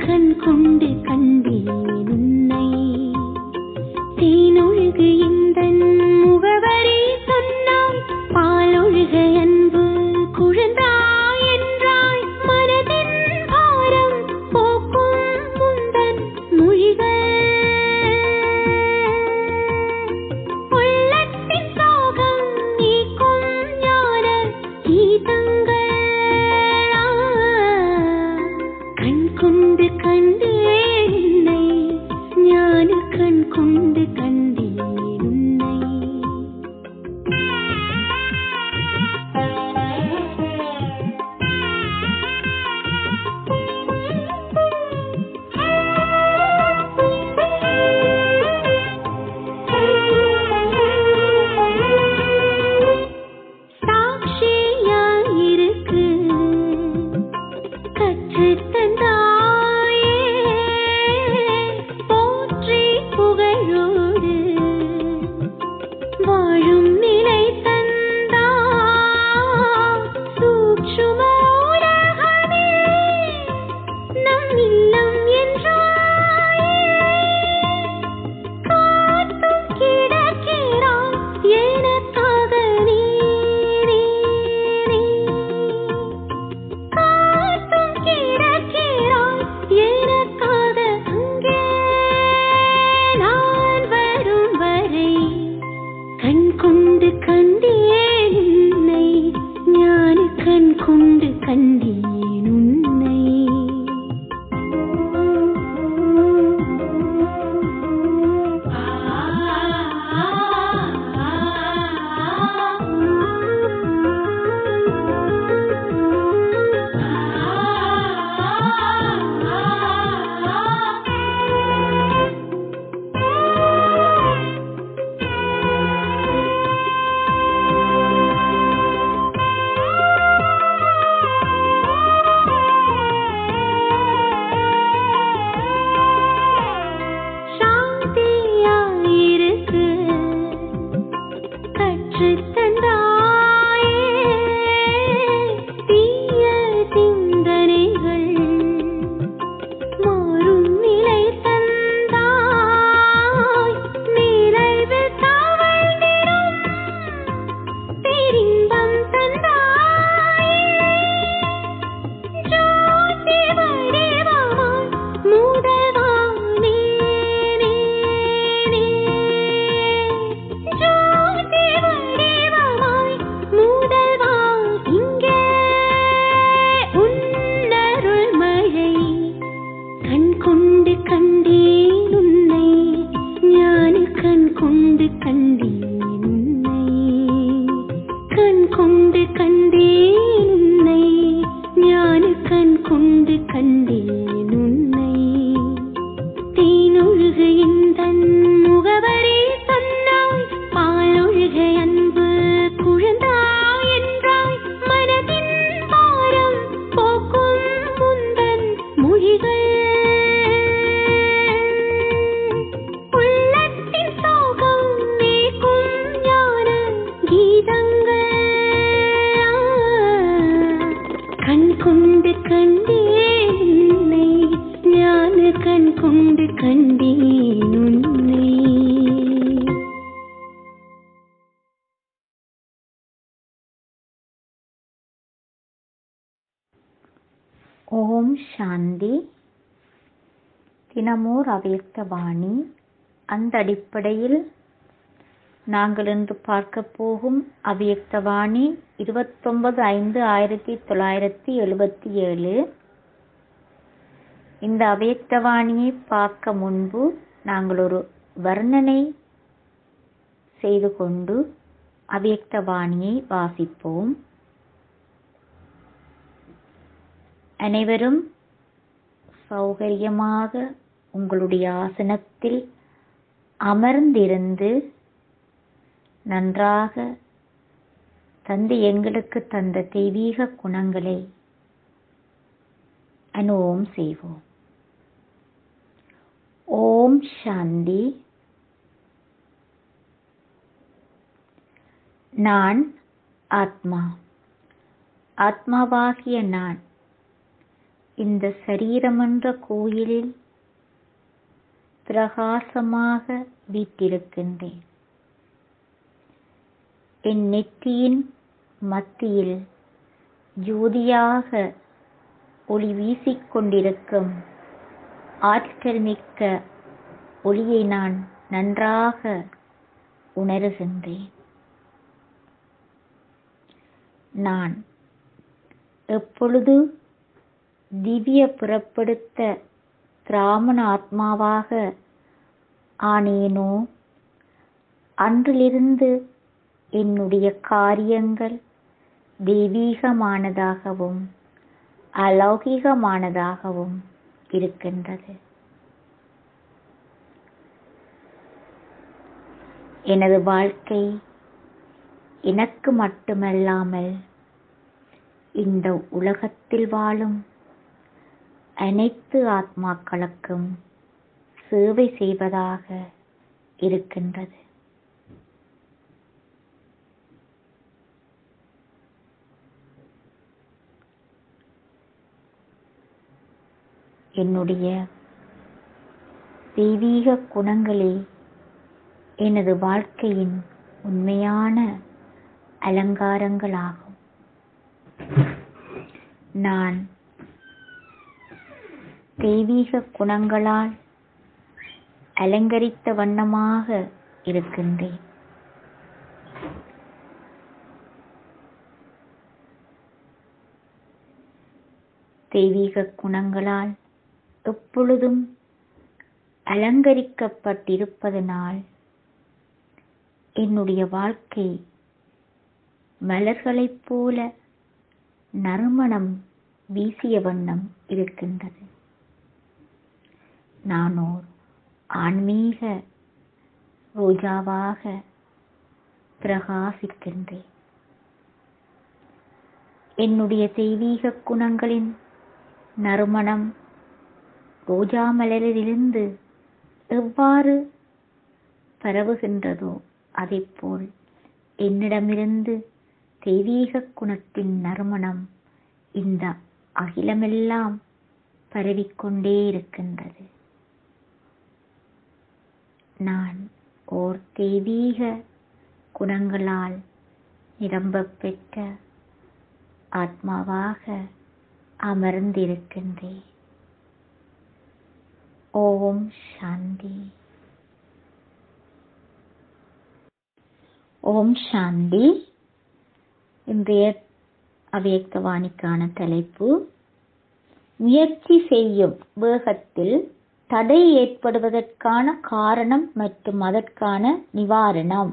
கண் கொண்டு கண்டேன் உன்னை தேனொழுகு இந்த முகவரி சொன்னாய் பாலொழுக அன்பு குழந்தாய் என்றாய் மனதின் பாரம் போக்கும் முந்தன் மொழிகள் உள்ளத்தின் சோகம் நீக்கும் ஞான கீதங்கள் கண் கொண்டு கண்டேன் உன்னை ஞான கண் கொண்டு கண்டேன் உன்னை சாட்சியாயிருக்கு கற்றுத் தந்தாயே போற்றி புகழோடு வாழும் நிலை தந்தா சூட்சும உலகமே நம் இல்லம் என்றாயே காத்தும் கிடக்கிறாய் எனக்காக நீ நீ, நீ. காத்தும் கிடக்கிறாய் எனக்காக அங்கே நான் வரும் வரை கண் கொண்டு கண்டேன் உன்னை ஞான கண் கொண்டு கண்டேன் உன்னை சாந்தியாயிருக்கு கற்றுத் தந்தாயே தீய சிந்தனைகள் மாறும் நிலை தந்தாய் நிறைவு தவழ்ந்திடும் பேரின்பம் தந்தாயே ஜோதி வடிவமாய் முதல்வானே நீ, நீ. ஜோதி வடிவமாய் முதல்வா இங்கே உன்னருள் மழை கண் கொண்டு கண்டேன் உன்னை ஞான கண் கொண்டு கண்டேன் உன்னை கண் கொண்டு கண்டேன் உன்னை ஞான கண் கொண்டு கண்டேன் உன்னை தேனொழுகு இந்த முகவரி சொன்னாய் பாலொழுக அன்பு குழந்தாய் என்றாய் மனதின் பாரம் போக்கும் முந்தன் மொழிகள் உள்ளத்தின் சோகம் நீக்கும் ஞான கீதங்கள் கண் கொண்டு கண்டேன் உன்னை ஞான கண் கொண்டு கண்டேன் உன்னை ஓம் சாந்தி தினமோர் அவ்யக்த வாணி அந்த அடிப்படையில் நாங்கள் இன்று பார்க்க போகும் அவ்யக்த வாணி இருபத்தொன்பது ஐந்து ஆயிரத்தி தொள்ளாயிரத்தி எழுபத்தி ஏழு இந்த அவ்யக்த வாணியை பார்க்க முன்பு நாங்கள் ஒரு வர்ணனை செய்து கொண்டு அவ்யக்த வாணியை வாசிப்போம் அனைவரும் சௌகரியமாக உங்களுடைய ஆசனத்தில் அமர்ந்திருந்து நன்றாக தந்தை எங்களுக்கு தந்த தெய்வீக குணங்களை அனுபவம் செய்வோம் ஓம் சாந்தி நான் ஆத்மா ஆத்மாவாகிய நான் இந்த சரீரமென்ற கோயிலில் பிரகாசமாக வீட்டிருக்கின்றேன் என் நெற்றியின் மத்தியில் ஜோதியாக ஒளி வீசிக்கொண்டிருக்கும் ஆற்றல் மிக்க ஒளியை நான் நன்றாக உணருகின்றேன் நான் எப்பொழுது திவ்ய புறப்படுத்த பிராமண ஆத்மாவாக ஆனேனோ அன்றிலிருந்து என்னுடைய காரியங்கள் தெய்வீகமானதாகவும் அலௌகிகமானதாகவும் இருக்கின்றது எனது வாழ்க்கை எனக்கு மட்டுமல்லாமல் இந்த உலகத்தில் வாழும் அனைத்து ஆத்மாக்களுக்கும் சேவை செய்வதாக இருக்கின்றது என்னுடைய தெய்வீக குணங்களே எனது வாழ்க்கையின் உண்மையான அலங்காரங்களாகும் நான் தெய்வீக குணங்களால் அலங்கரித்த வண்ணமாக இருக்கின்றேன் தெய்வீக குணங்களால் எப்பொழுதும் அலங்கரிக்கப்பட்டிருப்பதனால் என்னுடைய வாழ்க்கை மலர்களைப் போல நறுமணம் வீசிய வண்ணம் இருக்கின்றது நானோர் ஆன்மீக ரோஜாவாக பிரகாசிக்கின்றேன் என்னுடைய தெய்வீக குணங்களின் நறுமணம் ரோஜா மலரிலிருந்து எவ்வாறு பரவுகின்றதோ அதைப்போல் என்னிடமிருந்து தெய்வீக குணத்தின் நறுமணம் இந்த அகிலமெல்லாம் பரவிக்கொண்டே இருக்கின்றது நான் ஓர் தெய்வீக குணங்களால் நிரம்பப் பெற்ற ஆத்மாவாக அமர்ந்திருக்கின்றேன் ஓம் சாந்தி ஓம் சாந்தி இன்றைய அவ்யக்தவாணிக்கான தலைப்பு முயற்சி செய்யும் வேகத்தில் தடை ஏற்படுவதற்கான காரணம் மற்றும் அதற்கான நிவாரணம்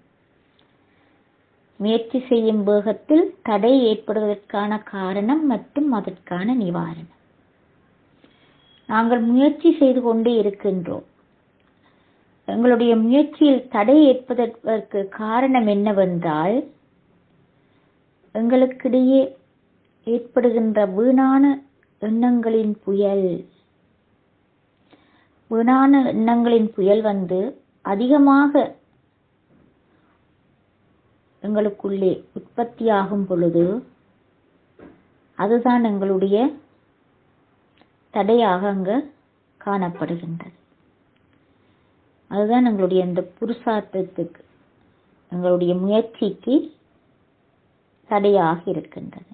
முயற்சி செய்யும் வேகத்தில் தடை ஏற்படுவதற்கான காரணம் மற்றும் அதற்கான நிவாரணம் நாங்கள் முயற்சி செய்து கொண்டே இருக்கின்றோம் எங்களுடைய முயற்சியில் தடை ஏற்பதற்கு காரணம் என்னவென்றால் எங்களுக்கிடையே ஏற்படுகின்ற வீணான எண்ணங்களின் புயல் வீணான எண்ணங்களின் புயல் வந்து அதிகமாக எங்களுக்குள்ளே உற்பத்தியாகும் பொழுது அதுதான் எங்களுடைய தடையாக அங்கு காணப்படுகின்றது அதுதான் எங்களுடைய இந்த புருஷார்த்தத்துக்கு எங்களுடைய முயற்சிக்கு தடையாக இருக்கின்றது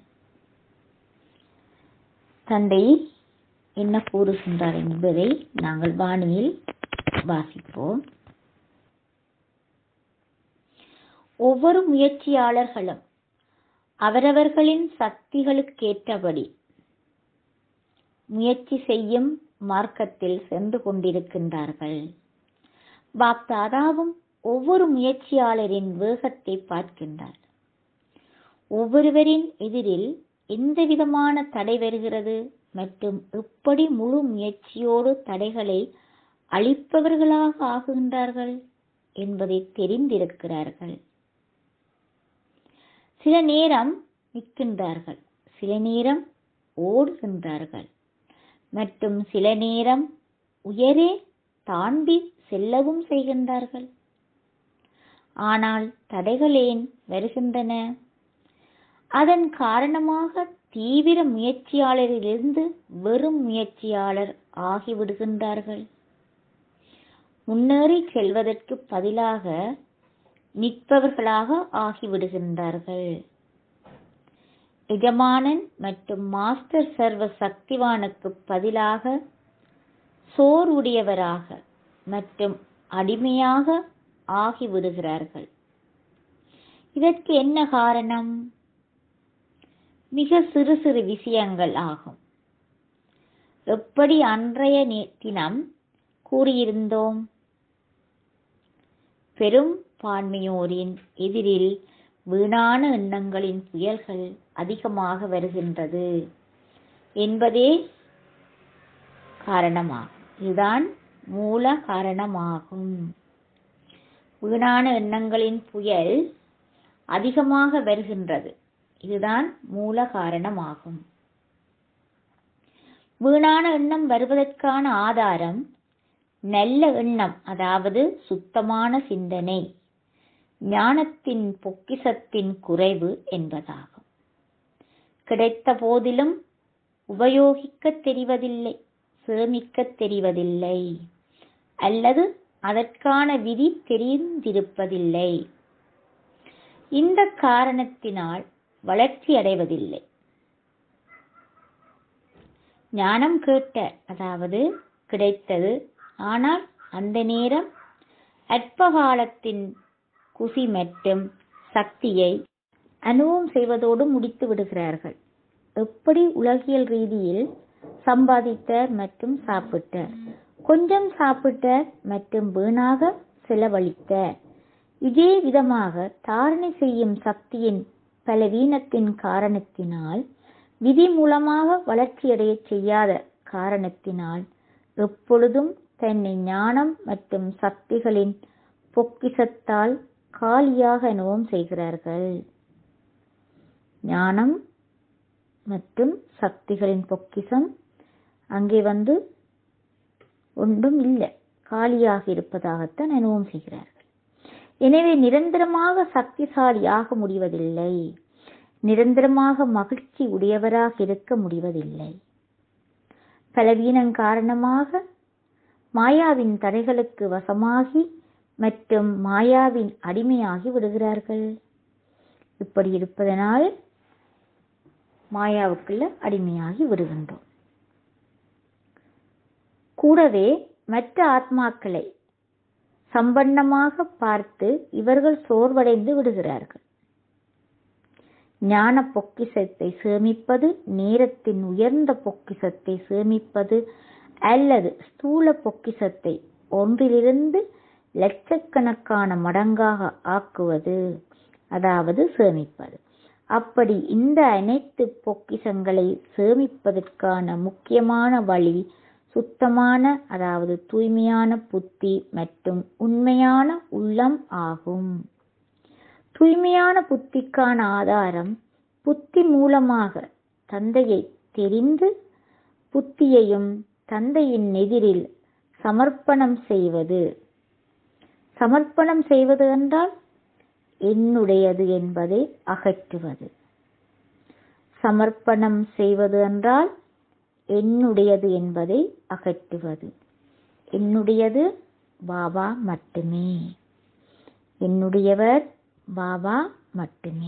தந்தை என்ன கூறுகின்றார் என்பதை நாங்கள் வாணியில் வாசிப்போம் ஒவ்வொரு முயற்சியாளர்களும் அவரவர்களின் சக்திகளுக்கேற்றபடி முயற்சி செய்யும் மார்க்கத்தில் சென்று கொண்டிருக்கின்றார்கள் பாப்தாதாவும் ஒவ்வொரு முயற்சியாளரின் வேகத்தை பார்க்கின்றார் ஒவ்வொருவரின் எதிரில் எந்த விதமான தடை வருகிறது மற்றும் எப்படி முழு முயற்சியோடு தடைகளை அழிப்பவர்களாக ஆகுகின்றார்கள் என்பதை தெரிந்திருக்கிறார்கள் சில நேரம் நிற்கின்றார்கள் சில நேரம் ஓடுகின்றார்கள் மற்றும் சில நேரம் உயரே தாண்டி செல்லவும் செய்கின்றார்கள் ஆனால் தடைகள் ஏன் வருகின்றன அதன் காரணமாக தீவிர முயற்சியாளரிலிருந்து வெறும் முயற்சியாளர் ஆகிவிடுகின்றார்கள் முன்னேறி செல்வதற்கு பதிலாக நிற்பவர்களாக ஆகிவிடுகின்றார்கள் எஜமானன் மற்றும் மாஸ்டர் சர்வ சக்திவானுக்கு பதிலாக சோர்வுடையவராக மற்றும் அடிமையாக ஆகிவிடுகிறார்கள் இதற்கு என்ன காரணம் மிக சிறு சிறு விஷயங்கள் ஆகும் எப்படி அன்றைய நி- தினம் கூறியிருந்தோம் பெரும் பான்மையோரின் எதிரில் வீணான எண்ணங்களின் புயல்கள் அதிகமாக வருகின்றது என்பதே காரணமாகும் இதுதான் மூல காரணமாகும் வீணான எண்ணங்களின் புயல் அதிகமாக வருகின்றது இதுதான் மூல காரணமாகும் வீணான எண்ணம் வருவதற்கான ஆதாரம் நல்ல எண்ணம் அதாவது சுத்தமான சிந்தனை ஞானத்தின் பொக்கிசத்தின் குறைவு என்பதாகும் கிடைத்த போதிலும் உபயோகிக்க தெரிவதில்லை சேமிக்க தெரிவதில்லை அல்லது அதற்கான விதி தெரிந்திருப்பதில்லை இந்த காரணத்தினால் வளர்ச்சி அடைவதில்லை ஞானம் கேட்ட அதாவது கிடைத்தது ஆனால் அந்த நேரம் அற்ப காலத்தின் குசி மற்றும் சக்தியை அனுபவம் செய்வதோடு முடித்து விடுகிறார்கள் எப்படி உலகியல் ரீதியில் சம்பாதித்தார் மற்றும் சாப்பிட்டார் கொஞ்சம் சாப்பிட்டார் மற்றும் வீணாக செலவழித்தார் இதே விதமாக தாரணை செய்யும் சக்தியின் பலவீனத்தின் காரணத்தினால் விதி மூலமாக வளர்ச்சியடைய செய்யாத காரணத்தினால் எப்பொழுதும் தன்னை ஞானம் மற்றும் சக்திகளின் பொக்கிசத்தால் காலியாக அனுபவம் செய்கிறார்கள் ஞானம் மற்றும் சக்திகளின் பொக்கிசம் அங்கே வந்து ஒன்றும் இல்லை காலியாக இருப்பதாகத்தான் அனுபவம் செய்கிறார்கள் எனவே நிரந்தரமாக சக்திசாலியாக முடிவதில்லை நிரந்தரமாக மகிழ்ச்சி உடையவராக இருக்க முடிவதில்லை பலவீனம் காரணமாக மாயாவின் தடைகளுக்கு வசமாகி மற்றும் மாயாவின் அடிமையாகி விடுகிறார்கள் இப்படி இருப்பதனால் மாயாவுக்குள்ள அடிமையாகி விடுகின்றோம் கூடவே மற்ற ஆத்மாக்களை சம்பன்னமாக பார்த்து இவர்கள் சோர்வடைந்து விடுகிறார்கள் ஞான பொக்கிசத்தை சேமிப்பது நேரத்தின் உயர்ந்த பொக்கிசத்தை சேமிப்பது அல்லது ஸ்தூல பொக்கிசத்தை ஒன்றிலிருந்து லட்சக்கணக்கான மடங்காக ஆக்குவது அதாவது சேமிப்பது அப்படி இந்த அனைத்து பொக்கிசங்களை சேமிப்பதற்கான முக்கியமான வழி சுத்தமான அதாவது தூய்மையான புத்தி மற்றும் உண்மையான உள்ளம் ஆகும் தூய்மையான புத்திக்கான ஆதாரம் புத்தி மூலமாக தந்தையை தெரிந்து புத்தியையும் தந்தையின் எதிரில் சமர்ப்பணம் செய்வது சமர்ப்பணம் செய்வது என்றால் என்னுடையது என்பதை அகற்றுவது சமர்ப்பணம் செய்வது என்றால் என்னுடையது என்பதை அகற்றுவது என்னுடையது பாபா மட்டுமே என்னுடையவர் பாபா மட்டுமே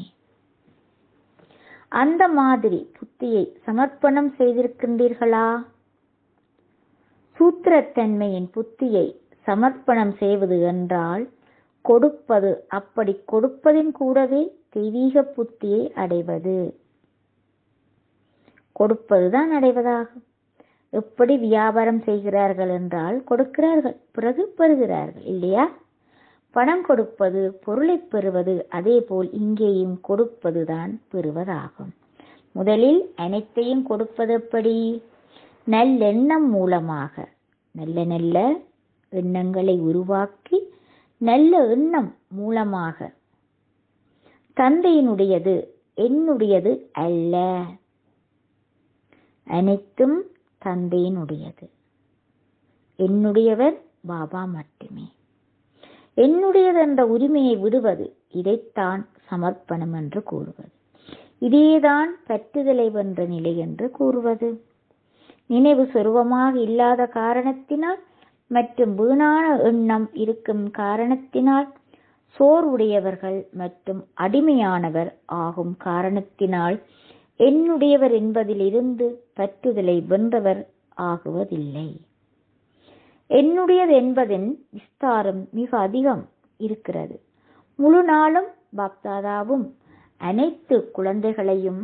அந்த மாதிரி புத்தியை சமர்ப்பணம் செய்திருக்கின்றீர்களா சூத்திரத்தன்மையின் புத்தியை சமர்ப்பணம் செய்வது என்றால் கொடுப்பது அப்படி கொடுப்பதின் கூடவே தெய்வீக புத்தியை அடைவது கொடுப்பதுதான் அடைவதாகும் எப்படி வியாபாரம் செய்கிறார்கள் என்றால் கொடுக்கிறார்கள் பிறகு பெறுகிறார்கள் இல்லையா பணம் கொடுப்பது பொருளை பெறுவது அதேபோல் இங்கேயும் கொடுப்பதுதான் பெறுவதாகும் முதலில் அனைத்தையும் கொடுப்பது எப்படி நல்லெண்ணம் மூலமாக நல்ல நல்ல எண்ணங்களை உருவாக்கி நல்ல எண்ணம் மூலமாக தந்தையினுடையது என்னுடையது அல்ல அனைத்தும் தந்தையினுடையது என்னுடையவர் பாபா மட்டுமே என்னுடையது என்ற உரிமையை விடுவது இதைத்தான் சமர்ப்பணம் என்று கூறுவது இதேதான் பற்றுதலை வென்ற நிலை என்று கூறுவது நினைவு சொருவமாக இல்லாத காரணத்தினால் மற்றும் வீணான எண்ணம் இருக்கும் காரணத்தினால் சோர்வுடையவர்கள் மற்றும் அடிமையானவர் ஆகும் காரணத்தினால் என்னுடையவர் என்பதிலிருந்து பற்றுதலை வென்றவர் ஆகுவதில்லை என்னுடையது என்பதன் விஸ்தாரம் மிக அதிகம் இருக்கிறது முழு நாளும் பாப்தாதாவும் அனைத்து குழந்தைகளையும்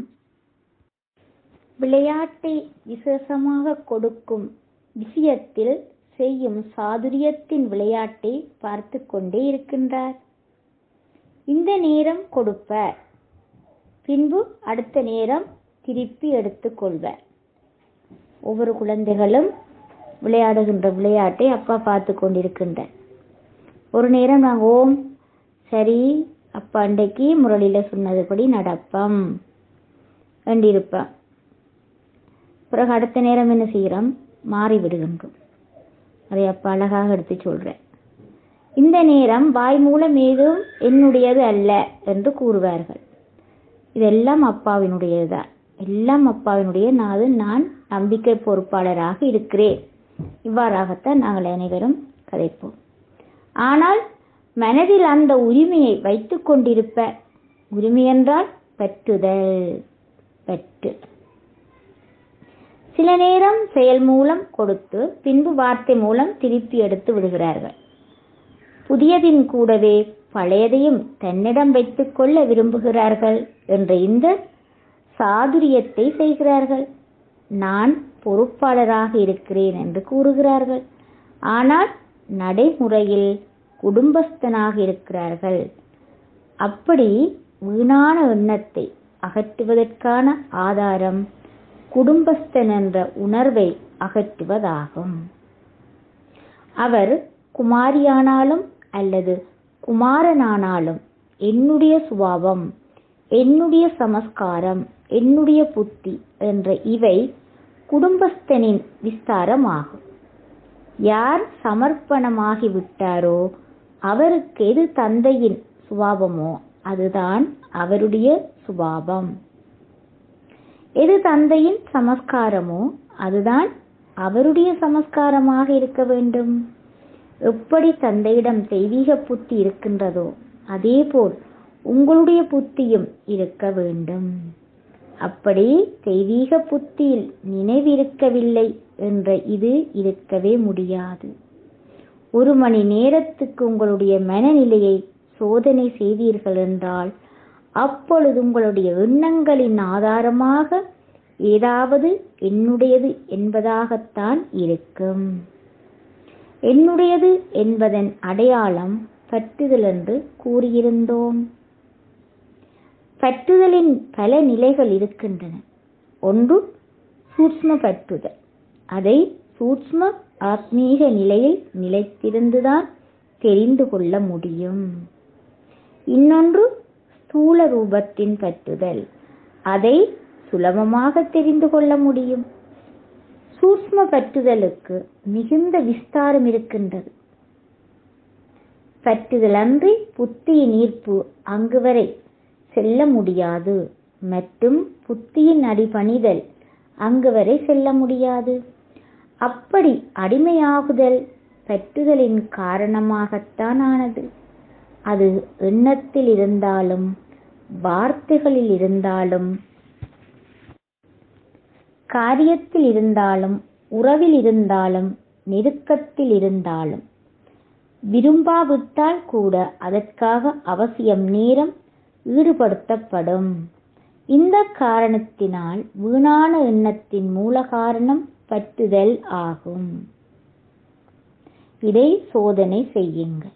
விளையாட்டை விசேஷமாக கொடுக்கும் விஷயத்தில் செய்யும் சாதுரியத்தின் விளையாட்டை பார்த்து கொண்டே இருக்கின்றார் இந்த நேரம் கொடுப்பார் பின்பு அடுத்த நேரம் திருப்பி எடுத்துக் கொள்வார் ஒவ்வொரு குழந்தைகளும் விளையாடுகின்ற விளையாட்டை அப்பா பார்த்து கொண்டிருக்கின்றார் ஒரு நேரம் நாங்கள் ஓம் சரி அப்பா அன்றைக்கு முரளியில சொன்னதுபடி நடப்பம் வேண்டியிருப்பேன் பிறகு அடுத்த நேரம் என்ன செய்கிறோம் மாறி விடுகின்றோம் அதை அப்பா அழகாக எடுத்து சொல்றேன் இந்த நேரம் வாய் மூலம் ஏதும் என்னுடையது அல்ல என்று கூறுவார்கள் இதெல்லாம் அப்பாவினுடையதுதான் எல்லாம் அப்பாவினுடைய நாது நான் நம்பிக்கை பொறுப்பாளராக இருக்கிறேன் இவ்வாறாகத்தான் நாங்கள் அனைவரும் கதைப்போம் ஆனால் மனதில் அந்த உரிமையை வைத்துக் கொண்டிருப்ப உரிமை என்றால் பற்றுதல் பற்று சில நேரம் செயல் மூலம் கொடுத்து பின்பு வார்த்தை மூலம் திருப்பி எடுத்து விடுகிறார்கள் புதியதின் கூடவே பழையதையும் தன்னிடம் வைத்துக் கொள்ள விரும்புகிறார்கள் என்ற இந்த சாதுரியத்தை செய்கிறார்கள் நான் பொறுப்பாளராக இருக்கிறேன் என்று கூறுகிறார்கள் ஆனால் நடைமுறையில் குடும்பஸ்தனாக இருக்கிறார்கள் அப்படி வீணான எண்ணத்தை அகற்றுவதற்கான ஆதாரம் குடும்பஸ்தன் என்ற உணர்வை அகற்றுவதாகும் அவர் குமாரியானாலும் அல்லது குமாரனானாலும் என்னுடைய சுபாவம் என்னுடைய சமஸ்காரம் என்னுடைய புத்தி என்ற இவை குடும்பஸ்தனின் விஸ்தாரமாகும் யார் சமர்ப்பணமாகி விட்டாரோ அவருக்கு எது தந்தையின் சுபாவமோ அதுதான் அவருடைய சுபாவம் எது தந்தையின் சமஸ்காரமோ அதுதான் அவருடைய சமஸ்காரமாக இருக்க வேண்டும் எப்படி தந்தையிடம் தெய்வீக புத்தி இருக்கின்றதோ அதேபோல் உங்களுடைய புத்தியும் இருக்க வேண்டும் அப்படி தெய்வீக புத்தியில் நினைவிருக்கவில்லை என்ற இது இருக்கவே முடியாது ஒரு மணி நேரத்துக்கு உங்களுடைய மனநிலையை சோதனை செய்தீர்கள் என்றால் அப்பொழுது உங்களுடைய எண்ணங்களின் ஆதாரமாக ஏதாவது என்னுடையது என்பதாகத்தான் இருக்கும் என்னுடையது என்பதன் அடையாளம் பற்றுதல் என்று கூறியிருந்தோம் பற்றுதலின் பல நிலைகள் இருக்கின்றன ஒன்று சூட்ச்ம பற்றுதல் அதை சூட்ச்ம ஆத்மீக நிலையில் நிலைத்திருந்துதான் தெரிந்து கொள்ள முடியும் இன்னொன்று ஸ்தூல ரூபத்தின் பற்றுதல் அதை சுலபமாக தெரிந்து கொள்ள முடியும் சூட்ச்ம பற்றுதலுக்கு மிகுந்த விஸ்தாரம் இருக்கின்றது பற்றுதல் அன்றி புத்தியின் ஈர்ப்பு அங்கு வரை செல்ல முடியாது மற்றும் புத்தியின் அடிபணிதல் அங்கு வரை செல்ல முடியாது அப்படி அடிமையாகுதல் பற்றுதலின் காரணமாகத்தான் ஆனது அது எண்ணத்தில் இருந்தாலும் வார்த்தைகளில் இருந்தாலும் காரியத்தில் இருந்தாலும் உறவில் இருந்தாலும் நெருக்கத்தில் இருந்தாலும் விரும்பாவிட்டால் கூட அதற்காக அவசியம் நேரம் ஈடுபடுத்தப்படும் இந்த காரணத்தினால் வீணான எண்ணத்தின் மூல காரணம் பற்றுதல் ஆகும் இதை சோதனை செய்யுங்கள்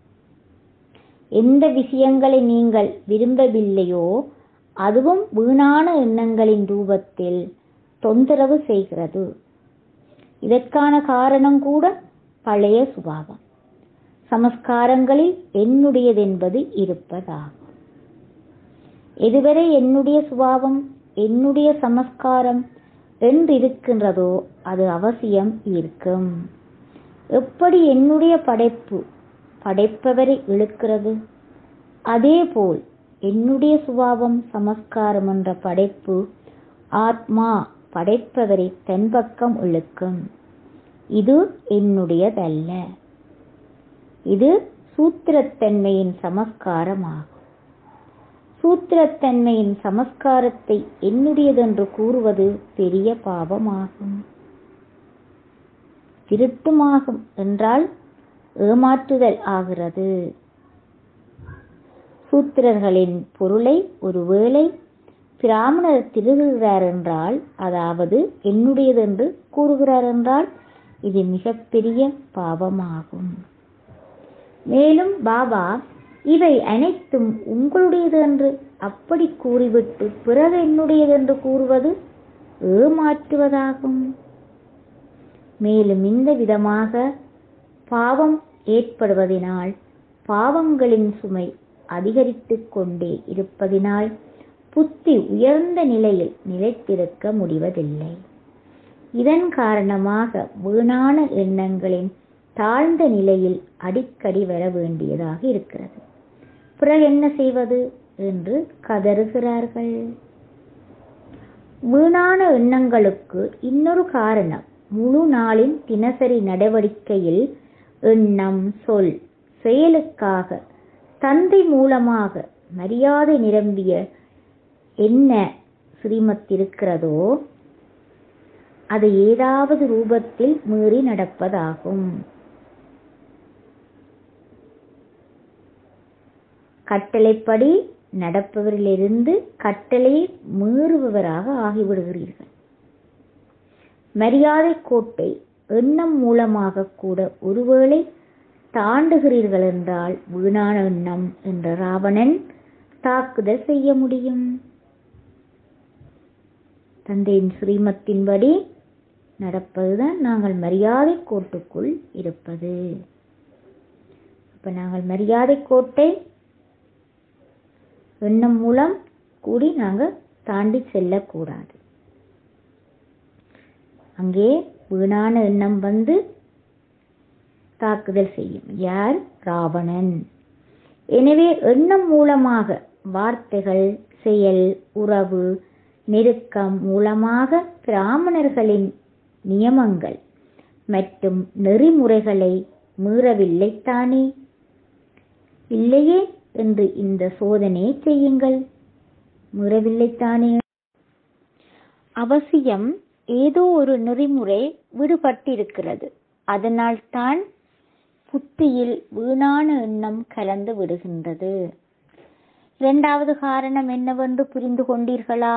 எந்த விஷயங்களை நீங்கள் விரும்பவில்லையோ அதுவும் வீணான எண்ணங்களின் ரூபத்தில் தொந்தரவு செய்கிறது இதற்கான காரணம் கூட பழைய சுபாவம் சமஸ்காரங்களில் என்னுடையதென்பது இருப்பதாகும் எதுவரை என்னுடைய சுபாவம் என்னுடைய சமஸ்காரம் என்றிருக்கின்றதோ அது அவசியம் இருக்கும் எப்படி என்னுடைய படைப்பு படைப்பவரை இழுக்கிறது அதேபோல் என்னுடைய சுபாவம் சமஸ்காரம் என்ற படைப்பு ஆத்மா படைப்பவரை தன் பக்கம் இழுக்கும் இது என்னுடையதல்ல இது சூத்திரத்தன்மையின் சமஸ்காரமாகும் சூத்திரத்தன்மையின் சமஸ்காரத்தை என்னுடையதென்று கூறுவது பெரிய பாவமாகும் திருட்டுமாகும் என்றால் ஏமாற்றுதல் ஆகிறது சூத்திரர்களின் பொருளை ஒருவேளை பிராமணர் திருடுகிறார் என்றால் அதாவது என்னுடையது என்று கூறுகிறார் என்றால் இது மிகப்பெரிய பாவமாகும் மேலும் பாபா இவை அனைத்தும் உங்களுடையது என்று அப்படி கூறிவிட்டு பிறகு என்னுடையது என்று கூறுவது ஏமாற்றுவதாகும் மேலும் இந்த விதமாக பாவம் ஏற்படுவதினால் பாவங்களின் சுமை அதிகரித்துக் கொண்டே இருப்பதினால் புத்தி உயர்ந்த நிலையில் நிலைத்திருக்க முடிவதில்லை இதன் காரணமாக வீணான எண்ணங்களின் தாழ்ந்த நிலையில் அடிக்கடி வர வேண்டியதாக இருக்கிறது பிறகு என்ன செய்வது என்று கதறுகிறார்கள் வீணான எண்ணங்களுக்கு இன்னொரு காரணம் முழு நாளின் தினசரி நடவடிக்கையில் எண்ணம் சொல் செயலுக்காக தந்தை மூலமாக மரியாதை நிரம்பிய என்ன ஸ்ரீமத் இருக்கிறதோ அது ஏதாவது ரூபத்தில் மீறி நடப்பதாகும் கட்டளைப்படி நடப்பவரிலிருந்து கட்டளை மீறுபவராக ஆகிவிடுகிறீர்கள் மரியாதை கோட்டை எண்ணம் மூலமாக கூட ஒருவேளை தாண்டுகிறீர்கள் என்றால் வீணான எண்ணம் என்ற ராவணன் தாக்குதல் செய்ய முடியும் தந்தையின் ஸ்ரீமத்தின்படி நடப்பதுதான் நாங்கள் மரியாதை கோட்டுக்குள் இருப்பது அப்ப நாங்கள் மரியாதை கோட்டை எண்ணம் மூலம் கூடி நாங்கள் தாண்டி செல்லக்கூடாது அங்கே வீணான எண்ணம் வந்து தாக்குதல் செய்யும் யார் ராவணன் எனவே எண்ணம் மூலமாக வார்த்தைகள் செயல் உறவு நெருக்கம் மூலமாக பிராமணர்களின் நியமங்கள் மற்றும் நெறிமுறைகளை மீறவில்லை தானே இல்லையே என்று இந்த சோதனை செய்யுங்கள் மீறவில்லை தானே அவசியம் ஏதோ ஒரு நெறிமுறை விடுபட்டிருக்கிறது அதனால் தான் புத்தியில் வீணான எண்ணம் கலந்து விடுகின்றது இரண்டாவது காரணம் என்னவென்று புரிந்து கொண்டீர்களா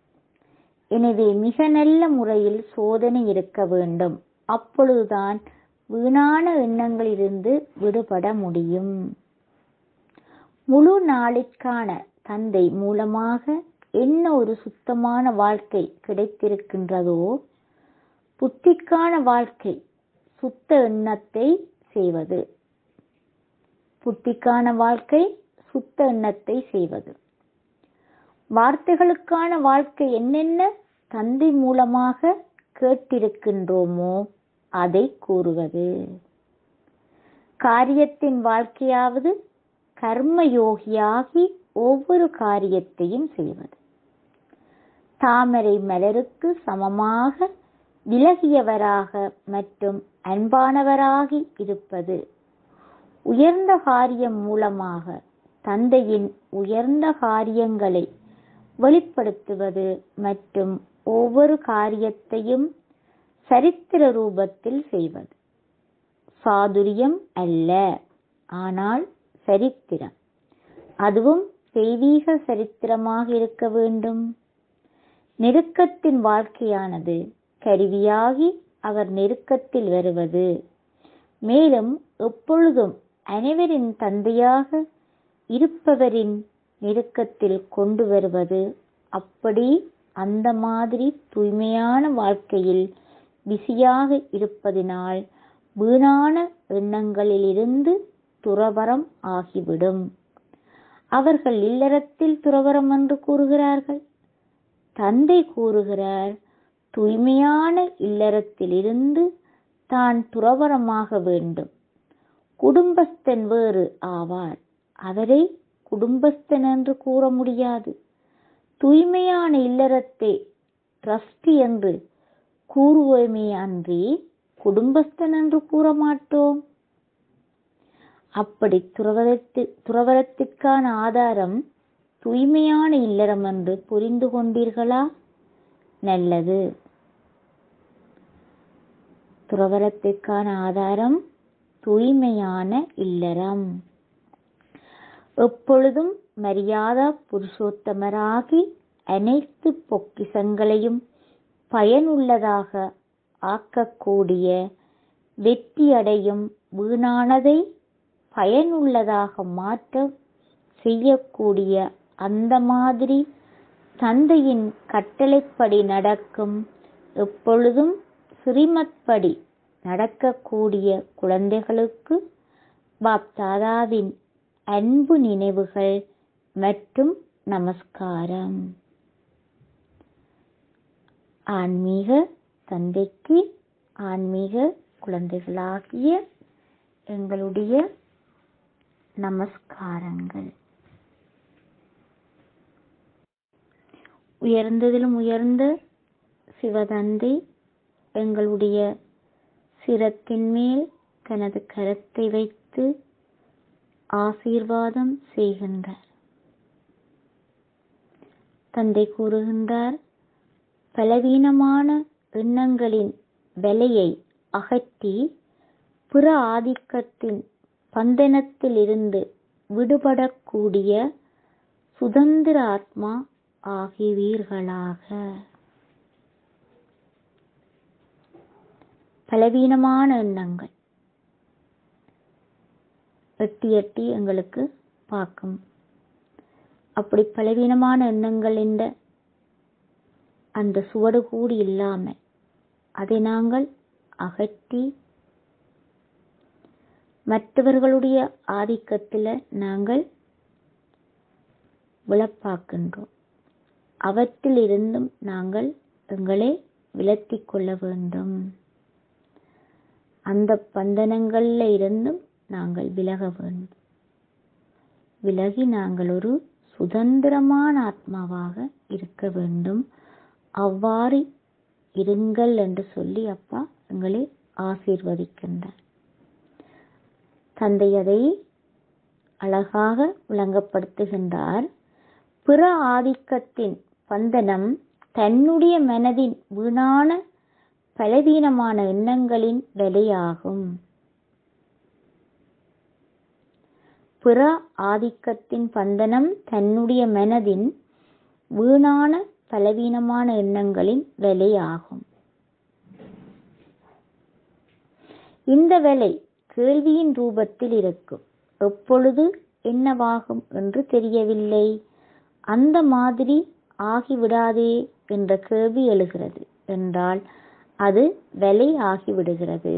எனவே மிக நல்ல முறையில் சோதனை இருக்க வேண்டும் அப்பொழுதுதான் வீணான எண்ணங்களிலிருந்து விடுபட முடியும் முழு நாளிற்கான தந்தை மூலமாக என்ன ஒரு சுத்தமான வாழ்க்கை கிடைத்திருக்கின்றதோ புத்திக்கான வாழ்க்கை சுத்த எண்ணத்தை செய்வது புத்திக்கான வாழ்க்கை சுத்த எண்ணத்தை செய்வது வார்த்தைகளுக்கான வாழ்க்கை என்னென்ன தந்தை மூலமாக கேட்டிருக்கின்றோமோ அதை கூறுவது காரியத்தின் வாழ்க்கையாவது கர்மயோகியாகி ஒவ்வொரு காரியத்தையும் செய்வது தாமரை மலருக்கு சமமாக விலகியவராக மற்றும் அன்பானவராகி இருப்பது உயர்ந்த காரியம் மூலமாக தந்தையின் உயர்ந்த காரியங்களை வெளிப்படுத்துவது மற்றும் ஒவ்வொரு காரியத்தையும் சரித்திர ரூபத்தில் செய்வது சாதுரியம் அல்ல ஆனால் சரித்திரம் அதுவும் தெய்வீக சரித்திரமாக இருக்க வேண்டும் நெருக்கத்தின் வாழ்க்கையானது கருவியாகி அவர் நெருக்கத்தில் வருவது மேலும் எப்பொழுதும் அனைவரின் தந்தையாக இருப்பவரின் நெருக்கத்தில் கொண்டு வருவது அப்படி அந்த மாதிரி தூய்மையான வாழ்க்கையில் பிஸியாக இருப்பதினால் வீணான எண்ணங்களிலிருந்து துறவரம் ஆகிவிடும் அவர்கள் இல்லறத்தில் துறவரம் என்று கூறுகிறார்கள் தந்தை கூறுகிறார் தூய்மையான இல்லறத்திலிருந்து தான் துறவரமாக வேண்டும் குடும்பஸ்தன் வேறு ஆவார் அவரை குடும்பஸ்தன் என்று கூற முடியாது தூய்மையான இல்லறத்தை ட்ரஸ்டி என்று கூறுவோமே அன்றி குடும்பஸ்தன் என்று கூற மாட்டோம் அப்படி துறவரத்து துறவரத்திற்கான ஆதாரம் தூய்மையான இல்லறம் என்று புரிந்து கொண்டீர்களா நல்லது துறவரத்திற்கான ஆதாரம் தூய்மையான இல்லறம் எப்பொழுதும் மரியாதா புருஷோத்தமராகி அனைத்து பொக்கிசங்களையும் பயனுள்ளதாக ஆக்கக்கூடிய வெற்றியடையும் வீணானதை பயனுள்ளதாக மாற்ற செய்யக்கூடிய அந்த மாதிரி தந்தையின் கட்டளைப்படி நடக்கும் எப்பொழுதும் ஸ்ரீமத்படி நடக்கக்கூடிய குழந்தைகளுக்கு பாப்தாதாவின் அன்பு நினைவுகள் மற்றும் நமஸ்காரம் ஆன்மீக தந்தைக்கு ஆன்மீக குழந்தைகளாகிய எங்களுடைய நமஸ்காரங்கள் உயர்ந்ததிலும் உயர்ந்த சிவதந்தை எங்களுடைய சிரத்தின் மேல் தனது கரத்தை வைத்து ஆசீர்வாதம் செய்கின்றார் தந்தை கூறுகின்றார் பலவீனமான எண்ணங்களின் விலையை அகற்றி பிற ஆதிக்கத்தின் பந்தனத்தில் இருந்து விடுபடக்கூடிய சுதந்திர ஆத்மா ஆகிவீர்களாக பலவீனமான எண்ணங்கள் எட்டி எட்டி எங்களுக்கு பார்க்கும் அப்படி பலவீனமான எண்ணங்கள் என்ற அந்த சுவடு கூடி இல்லாமல் அதை நாங்கள் அகற்றி மற்றவர்களுடைய ஆதிக்கத்தில் நாங்கள் விளப்பாக்கின்றோம் அவற்றில் இருந்தும் நாங்கள் எங்களை விலத்திக் கொள்ள வேண்டும் அந்த பந்தனங்கள்ல இருந்தும் நாங்கள் விலக வேண்டும் விலகி நாங்கள் ஒரு சுதந்திரமான ஆத்மாவாக இருக்க வேண்டும் அவ்வாறு இருங்கள் என்று சொல்லி அப்பா எங்களை ஆசீர்வதிக்கின்றார் தந்தை அதை அழகாக விளங்கப்படுத்துகின்றார் பிற ஆதிக்கத்தின் பந்தனம் தன்னுடைய மனதின் வீணான பலவீனமான எண்ணங்களின் விலையாகும் பிற ஆதிக்கத்தின் பந்தனம் தன்னுடைய மனதின் வீணான பலவீனமான எண்ணங்களின் விலையாகும் இந்த விலை கேள்வியின் ரூபத்தில் இருக்கும் எப்பொழுது என்னவாகும் என்று தெரியவில்லை அந்த மாதிரி ஆகிவிடாதே என்ற கேள்வி எழுகிறது என்றால் அது விலை ஆகிவிடுகிறது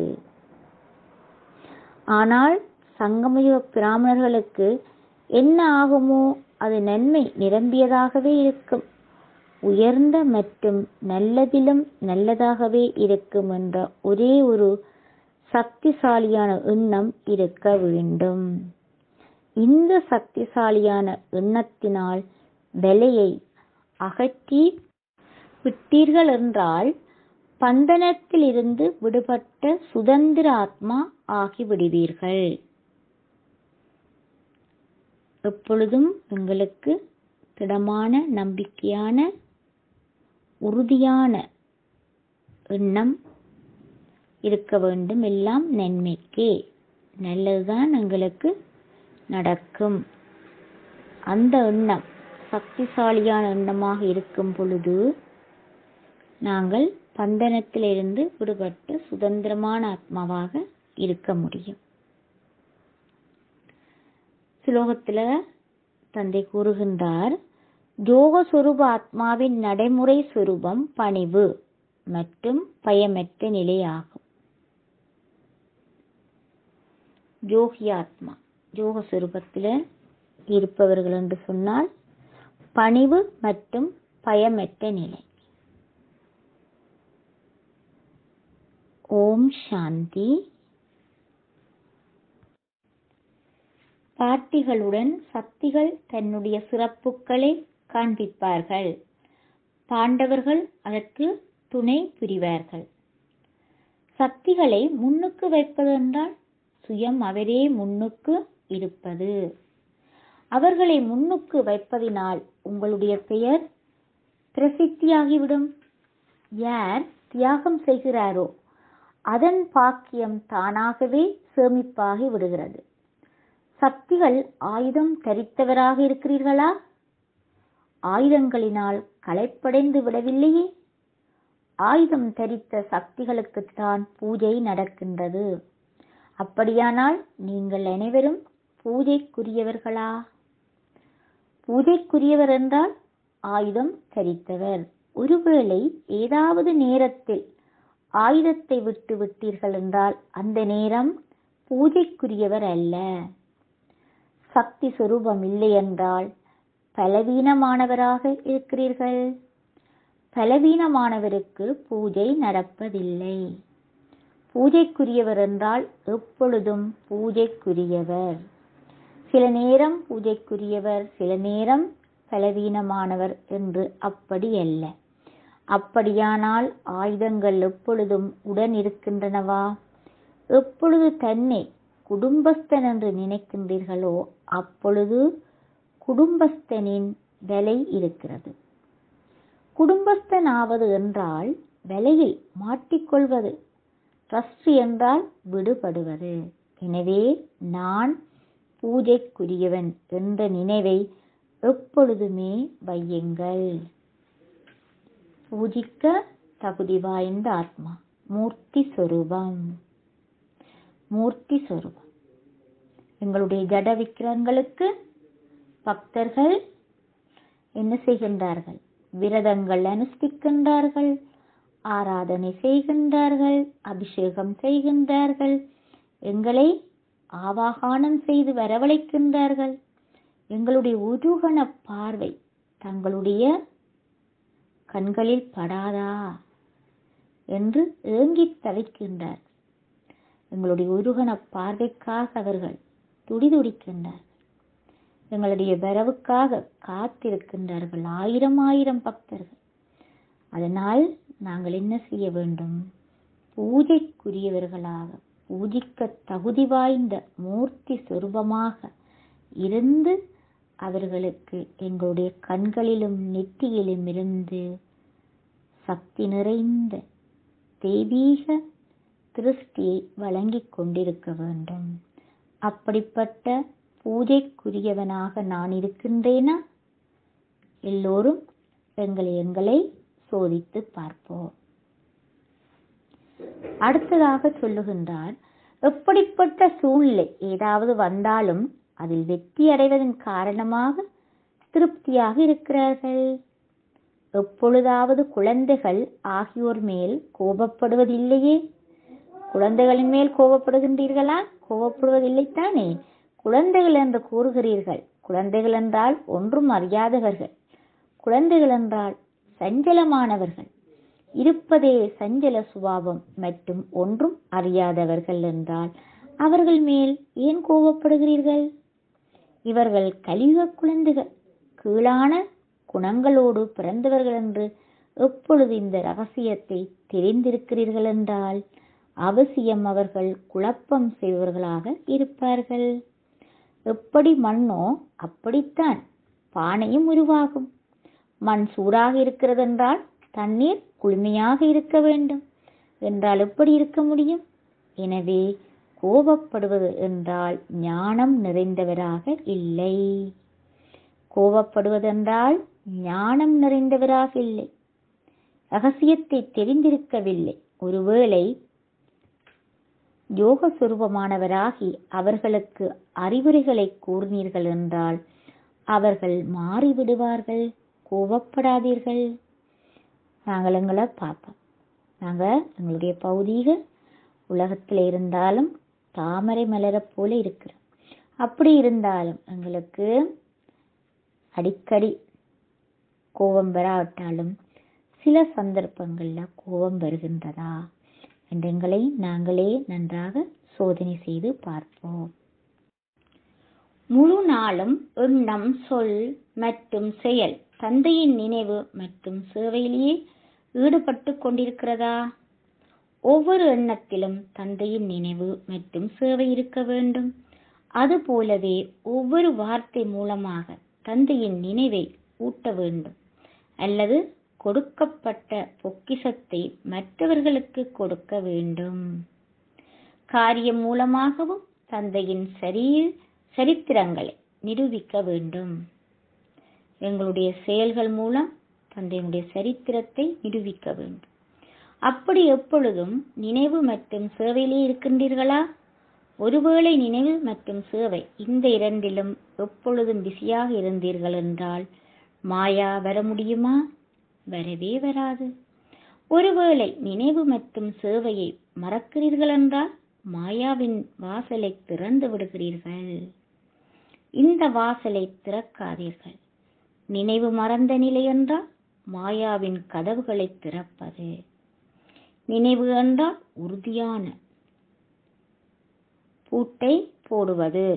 ஆனால் சங்கமயுக பிராமணர்களுக்கு என்ன ஆகுமோ அது நன்மை நிரம்பியதாகவே இருக்கும் உயர்ந்த மற்றும் நல்லதிலும் நல்லதாகவே இருக்கும் என்ற ஒரே ஒரு சக்திசாலியான எண்ணம் இருக்க வேண்டும் இந்த சக்திசாலியான எண்ணத்தினால் விலையை அகற்றி விட்டீர்கள் என்றால் பந்தனத்தில் இருந்து விடுபட்ட சுதந்திர ஆத்மா ஆகிவிடுவீர்கள் எப்பொழுதும் எங்களுக்கு திடமான நம்பிக்கையான உறுதியான எண்ணம் இருக்க வேண்டும் எல்லாம் நன்மைக்கே நல்லதுதான் எங்களுக்கு நடக்கும் அந்த எண்ணம் சக்திசாலியான எண்ணமாக இருக்கும் பொழுது நாங்கள் பந்தனத்திலிருந்து விடுபட்டு சுதந்திரமான ஆத்மாவாக இருக்க முடியும் ஸ்லோகத்துல தந்தை கூறுகின்றார் யோக சொரூப ஆத்மாவின் நடைமுறை சொரூபம் பணிவு மற்றும் பயமற்ற நிலையாகும் யோகி ஆத்மா யோக சொரூபத்தில் இருப்பவர்கள் என்று சொன்னால் பணிவு மற்றும் பயமற்ற நிலை ஓம் சாந்தி பாட்டிகளுடன் சக்திகள் தன்னுடைய சிறப்புகளை காண்பிப்பார்கள் பாண்டவர்கள் அதற்கு துணை புரிவார்கள் சக்திகளை முன்னுக்கு வைப்பது என்றால் சுயம் அவரே முன்னுக்கு இருப்பது அவர்களை முன்னுக்கு வைப்பதினால் உங்களுடைய பெயர் பிரசித்தியாகிவிடும் யார் தியாகம் செய்கிறாரோ அதன் பாக்கியம் தானாகவே சேமிப்பாகி விடுகிறது சக்திகள் ஆயுதம் தரித்தவராக இருக்கிறீர்களா ஆயுதங்களினால் களைப்படைந்து விடவில்லையே ஆயுதம் தரித்த சக்திகளுக்குத்தான் பூஜை நடக்கின்றது அப்படியானால் நீங்கள் அனைவரும் பூஜைக்குரியவர்களா பூஜைக்குரியவர் என்றால் ஆயுதம் தரித்தவர் ஒருவேளை ஏதாவது நேரத்தில் ஆயுதத்தை விட்டு விட்டீர்கள் என்றால் அந்த நேரம் பூஜைக்குரியவர் அல்ல சக்தி சொரூபம் இல்லை என்றால் பலவீனமானவராக இருக்கிறீர்கள் பலவீனமானவருக்கு பூஜை நடப்பதில்லை பூஜைக்குரியவர் என்றால் எப்பொழுதும் பூஜைக்குரியவர் சில நேரம் பூஜைக்குரியவர் சில நேரம் பலவீனமானவர் என்று அப்படி அல்ல அப்படியானால் ஆயுதங்கள் எப்பொழுதும் உடன் இருக்கின்றனவா எப்பொழுது தன்னை குடும்பஸ்தன் என்று நினைக்கின்றீர்களோ அப்பொழுது குடும்பஸ்தனின் விலை இருக்கிறது குடும்பஸ்தன் ஆவது என்றால் விலையில் மாட்டிக்கொள்வது ட்ரஸ்ட் என்றால் விடுபடுவது எனவே நான் பூஜைக்குரியவன் என்ற நினைவை எப்பொழுதுமே வையுங்கள் பூஜிக்க தகுதி வாய்ந்த ஆத்மா மூர்த்தி சொரூபம் மூர்த்தி சொரூபம் எங்களுடைய ஜட விக்கிரங்களுக்கு பக்தர்கள் என்ன செய்கின்றார்கள் விரதங்கள் அனுஷ்டிக்கின்றார்கள் ஆராதனை செய்கின்றார்கள் அபிஷேகம் செய்கின்றார்கள் எங்களை ஆவாகானம் செய்து வரவழைக்கின்றார்கள் எங்களுடைய உருகன பார்வை தங்களுடைய கண்களில் படாதா என்று ஏங்கித் தவிக்கின்றார் எங்களுடைய உருகன பார்வைக்காக அவர்கள் துடிதுடிக்கின்றார் எங்களுடைய வரவுக்காக காத்திருக்கின்றார்கள் ஆயிரம் ஆயிரம் பக்தர்கள் அதனால் நாங்கள் என்ன செய்ய வேண்டும் பூஜைக்குரியவர்களாக பூஜிக்க தகுதி வாய்ந்த மூர்த்தி சொரூபமாக இருந்து அவர்களுக்கு எங்களுடைய கண்களிலும் நெற்றியிலும் இருந்து சக்தி நிறைந்த தெய்வீக திருஷ்டியை வழங்கிக் கொண்டிருக்க வேண்டும் அப்படிப்பட்ட பூஜைக்குரியவனாக நான் இருக்கின்றேனா எல்லோரும் எங்களை எங்களை சோதித்து பார்ப்போம் அடுத்ததாக சொல்லுகின்றார் எப்படிப்பட்ட சூழ்நிலை ஏதாவது வந்தாலும் அதில் வெற்றி அடைவதன் காரணமாக திருப்தியாக இருக்கிறார்கள் எப்பொழுதாவது குழந்தைகள் ஆகியோர் மேல் கோபப்படுவதில்லையே குழந்தைகளின் மேல் கோபப்படுகின்றீர்களா கோபப்படுவதில்லைத்தானே குழந்தைகள் என்று கூறுகிறீர்கள் குழந்தைகள் என்றால் ஒன்றும் அறியாதவர்கள் குழந்தைகள் என்றால் சஞ்சலமானவர்கள் இருப்பதே சஞ்சல சுபாவம் மற்றும் ஒன்றும் அறியாதவர்கள் என்றால் அவர்கள் மேல் ஏன் கோபப்படுகிறீர்கள் இவர்கள் கலியுக குழந்தைகள் கீழான குணங்களோடு பிறந்தவர்கள் என்று எப்பொழுது இந்த ரகசியத்தை தெரிந்திருக்கிறீர்கள் என்றால் அவசியம் அவர்கள் குழப்பம் செய்பவர்களாக இருப்பார்கள் எப்படி மண்ணோ அப்படித்தான் பானையும் உருவாகும் மண் சூடாக இருக்கிறது என்றால் தண்ணீர் குளுமையாக இருக்க வேண்டும் என்றால் எப்படி இருக்க முடியும் எனவே கோபப்படுவது என்றால் ஞானம் நிறைந்தவராக இல்லை கோபப்படுவதென்றால் ஞானம் நிறைந்தவராக இல்லை ரகசியத்தை தெரிந்திருக்கவில்லை ஒருவேளை யோக சுரூபமானவராகி அவர்களுக்கு அறிவுரைகளை கூறினீர்கள் என்றால் அவர்கள் மாறிவிடுவார்கள் கோபப்படாதீர்கள் நாங்கள் எங்களை பார்ப்போம் நாங்கள் எங்களுடைய பௌதீக உலகத்தில் இருந்தாலும் தாமரை மலரைப் போல இருக்கிறோம் அப்படி இருந்தாலும் எங்களுக்கு அடிக்கடி கோபம் வராவிட்டாலும் சில சந்தர்ப்பங்கள்ல கோபம் வருகின்றதா என்று எங்களை நாங்களே நன்றாக சோதனை செய்து பார்ப்போம் முழு நாளும் எண்ணம் சொல் மற்றும் செயல் தந்தையின் நினைவு மற்றும் சேவையிலேயே ஈடுபட்டு கொண்டிருக்கிறதா ஒவ்வொரு எண்ணத்திலும் தந்தையின் நினைவு மற்றும் சேவை இருக்க வேண்டும் அதுபோலவே ஒவ்வொரு வார்த்தை மூலமாக தந்தையின் நினைவை ஊட்ட வேண்டும் அல்லது கொடுக்கப்பட்ட பொக்கிஷத்தை மற்றவர்களுக்கு கொடுக்க வேண்டும் காரியம் மூலமாகவும் தந்தையின் சரீர சரித்திரங்களை நிரூபிக்க வேண்டும் எங்களுடைய செயல்கள் மூலம் தந்தையினுடைய சரித்திரத்தை நிரூபிக்க வேண்டும் அப்படி எப்பொழுதும் நினைவு மற்றும் சேவையிலே இருக்கின்றீர்களா ஒருவேளை நினைவு மற்றும் சேவை இந்த இரண்டிலும் எப்பொழுதும் பிஸியாக இருந்தீர்கள் என்றால் மாயா வர முடியுமா வரவே வராது ஒருவேளை நினைவு மற்றும் சேவையை மறக்கிறீர்கள் என்றால் மாயாவின் வாசலை திறந்து விடுகிறீர்கள் இந்த வாசலை திறக்காதீர்கள் நினைவு மறந்த நிலை என்றால் மாயாவின் கதவுகளை திறப்பது நினைவு என்றால் உறுதியான பூட்டை போடுவது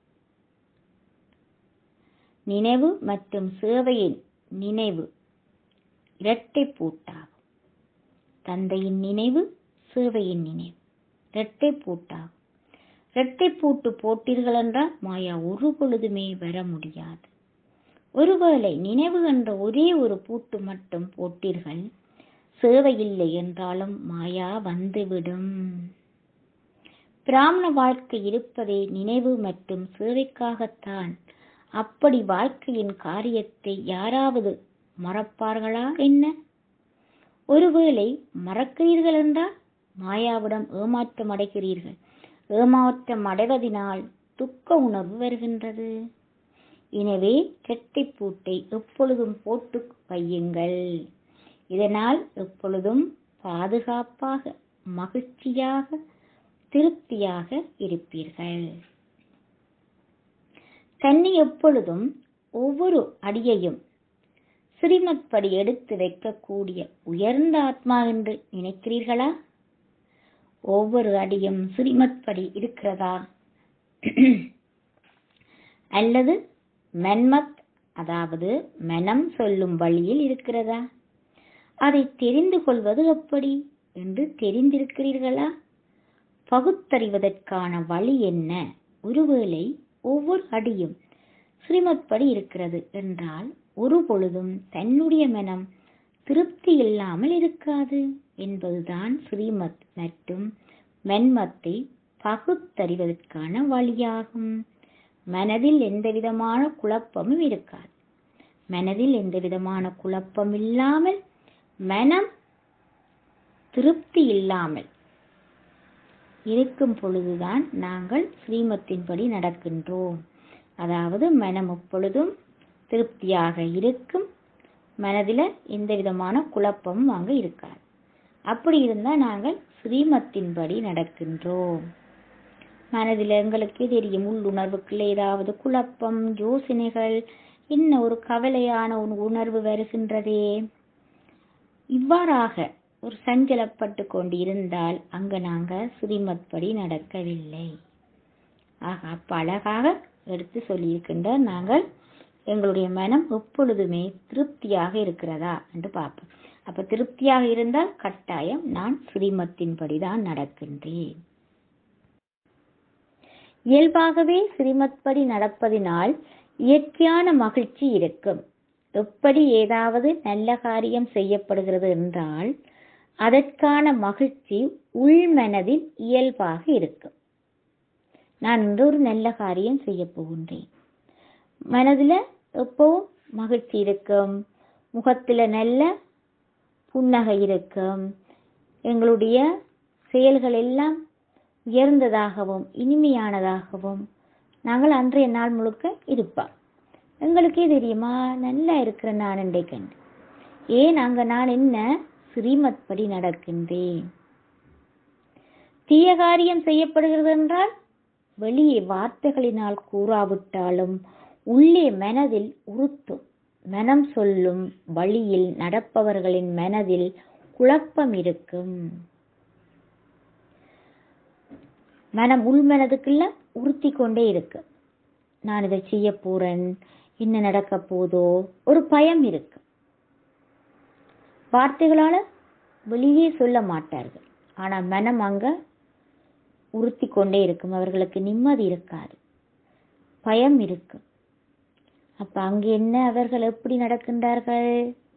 நினைவு மற்றும் சேவையின் நினைவு இரட்டை பூட்டாகும் தந்தையின் நினைவு சேவையின் நினைவு இரட்டை பூட்டாகும் இரட்டை பூட்டு போட்டீர்கள் என்றால் மாயா ஒரு பொழுதுமே வர முடியாது ஒருவேளை நினைவு என்ற ஒரே ஒரு பூட்டு மட்டும் போட்டீர்கள் சேவை இல்லை என்றாலும் மாயா வந்துவிடும் பிராமண வாழ்க்கை இருப்பதே நினைவு மற்றும் சேவைக்காகத்தான் அப்படி வாழ்க்கையின் காரியத்தை யாராவது மறப்பார்களா என்ன ஒருவேளை மறக்கிறீர்கள் என்றால் மாயாவிடம் ஏமாற்றம் அடைகிறீர்கள் ஏமாற்றம் அடைவதினால் துக்க உணர்வு வருகின்றது எனவே கெட்டை பூட்டை எப்பொழுதும் போட்டு வையுங்கள் இதனால் எப்பொழுதும் பாதுகாப்பாக மகிழ்ச்சியாக திருப்தியாக இருப்பீர்கள் தன்னை எப்பொழுதும் ஒவ்வொரு அடியையும் ஸ்ரீமத் படி எடுத்து வைக்கக்கூடிய உயர்ந்த ஆத்மா என்று நினைக்கிறீர்களா ஒவ்வொரு அடியும் ஸ்ரீமத் படி இருக்கிறதா அல்லது மென்மத் அதாவது மனம் சொல்லும் வழியில் இருக்கிறதா அதை தெரிந்து கொள்வது எப்படி என்று தெரிந்திருக்கிறீர்களா பகுத்தறிவதற்கான வழி என்ன ஒருவேளை ஒவ்வொரு அடியும் ஸ்ரீமத் படி இருக்கிறது என்றால் ஒரு பொழுதும் தன்னுடைய மனம் திருப்தி இல்லாமல் இருக்காது என்பதுதான் ஸ்ரீமத் மற்றும் மென்மத்தை பகுத்தறிவதற்கான வழியாகும் மனதில் எந்தவிதமான குழப்பமும் இருக்காது மனதில் எந்தவிதமான குழப்பம் இல்லாமல் மனம் திருப்தி இல்லாமல் இருக்கும் பொழுதுதான் நாங்கள் ஸ்ரீமத்தின்படி நடக்கின்றோம் அதாவது மனம் எப்பொழுதும் திருப்தியாக இருக்கும் மனதில் எந்த விதமான குழப்பமும் அங்கே இருக்காது அப்படி இருந்தால் நாங்கள் ஸ்ரீமத்தின்படி நடக்கின்றோம் மனதில் எங்களுக்கு தெரியும் உள்ளுணர்வுக்குள்ள ஏதாவது குழப்பம் யோசனைகள் என்ன ஒரு கவலையான ஒரு உணர்வு வருகின்றதே இவ்வாறாக ஒரு சஞ்சலப்பட்டு கொண்டு இருந்தால் அங்கு நாங்க ஸ்ரீமத் படி நடக்கவில்லை ஆக அப்ப அழகாக எடுத்து சொல்லியிருக்கின்ற நாங்கள் எங்களுடைய மனம் எப்பொழுதுமே திருப்தியாக இருக்கிறதா என்று பார்ப்போம் அப்ப திருப்தியாக இருந்தால் கட்டாயம் நான் ஸ்ரீமத்தின்படி தான் நடக்கின்றேன் இயல்பாகவே ஸ்ரீமத் படி நடப்பதினால் இயற்கையான மகிழ்ச்சி இருக்கும் எப்படி ஏதாவது நல்ல காரியம் செய்யப்படுகிறது என்றால் அதற்கான மகிழ்ச்சி உள்மனதில் இயல்பாக இருக்கும் நான் இன்று ஒரு நல்ல காரியம் செய்ய போகின்றேன் மனதில் எப்பவும் மகிழ்ச்சி இருக்கும் முகத்தில் நல்ல புன்னகை இருக்கும் எங்களுடைய செயல்கள் எல்லாம் உயர்ந்ததாகவும் இனிமையானதாகவும் நாங்கள் அன்றைய நாள் முழுக்க இருப்போம் எங்களுக்கே தெரியுமா நல்லா இருக்கிற நான் கண்டு ஏன் அங்க நான் என்ன ஸ்ரீமத் படி நடக்கின்றேன் தீய காரியம் செய்யப்படுகிறது என்றால் வெளியே வார்த்தைகளினால் கூறாவிட்டாலும் உள்ளே மனதில் உறுத்தும் மனம் சொல்லும் வழியில் நடப்பவர்களின் மனதில் குழப்பம் இருக்கும் மனம் உள்மனதுக்குள்ள உறுத்தி கொண்டே இருக்கு நான் இதை செய்ய போறேன் என்ன நடக்க போதோ ஒரு பயம் இருக்கு வார்த்தைகளால வெளியே சொல்ல மாட்டார்கள் ஆனா மனம் அங்க உறுத்தி கொண்டே இருக்கும் அவர்களுக்கு நிம்மதி இருக்காது பயம் இருக்கும் அப்ப அங்க என்ன அவர்கள் எப்படி நடக்கின்றார்கள்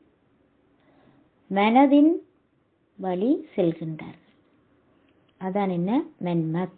மனதின் வழி செல்கின்றார்கள் அதான் என்ன மென்மத்